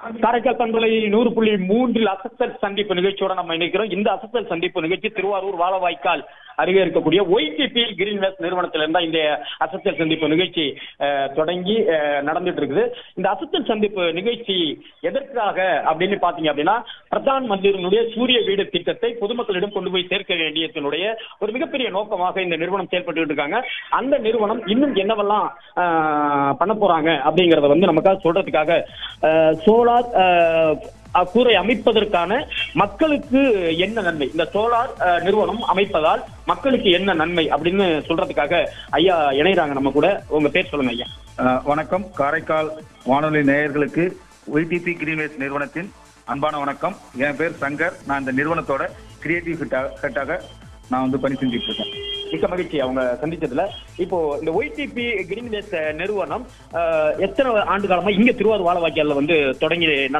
காரைக்கால் பண்பலை நூறு புள்ளி மூன்றில் அசத்தல் சந்திப்பு நிகழ்ச்சியோட நம்ம இணைக்கிறோம் இந்த அசத்தல் சந்திப்பு நிகழ்ச்சி திருவாரூர் வாழவாய்க்கால் அருகே இருக்கக்கூடிய ஒய்டிபி கிரீன்வெஸ்ட் நிறுவனத்திலிருந்து தான் இந்த அசத்தல் சந்திப்பு நிகழ்ச்சி அஹ், தொடங்கி அஹ், நடந்துட்டு இருக்குது இந்த அசத்தல் சந்திப்பு நிகழ்ச்சி எதற்காக அப்படின்னு பாத்தீங்க அப்படின்னா பிரதான் மந்திரியினுடைய சூரிய வீடு திட்டத்தை பொதுமக்களிடம் கொண்டு போய் சேர்க்க வேண்டியதனுடைய ஒரு மிகப்பெரிய நோக்கமாக இந்த நிறுவனம் செயல்பட்டு இருக்காங்க அந்த நிறுவனம் இன்னும் என்னவெல்லாம் அஹ், பண்ண போறாங்க அப்படிங்கறத வந்து நமக்காக சொல்றதுக்காக சோலார் கூரை அமைப்பதற்கான மக்களுக்கு என்ன நன்மை இந்த சோலார் அஹ், நிறுவனம் அமைப்பதால் மக்களுக்கு என்ன நன்மை அப்படின்னு சொல்றதுக்காக ஐயா இணையறாங்க நம்ம கூட உங்க பேர் சொல்லுங்க ஐயா அஹ், வணக்கம் காரைக்கால் வானொலி நேயர்களுக்கு ஒய்டிபி கிரீன்வேஸ் நிறுவனத்தின் அன்பான வணக்கம் என் பேர் சங்கர் நான் இந்த நிறுவனத்தோட கிரியேட்டிவ் ஹெட்டாக நான் வந்து பணி செஞ்சுட்டு இருக்கேன் மிக்க மகிழ்ச்சி அவங்க சந்திச்சதுல இப்போ இந்த ஒய்டிபி கிரீன்வேஸ் நிறுவனம் அஹ், எத்தனை ஆண்டு காலமா இங்க திருவாரூர் வாழவாக்கியால வந்து தொடங்கி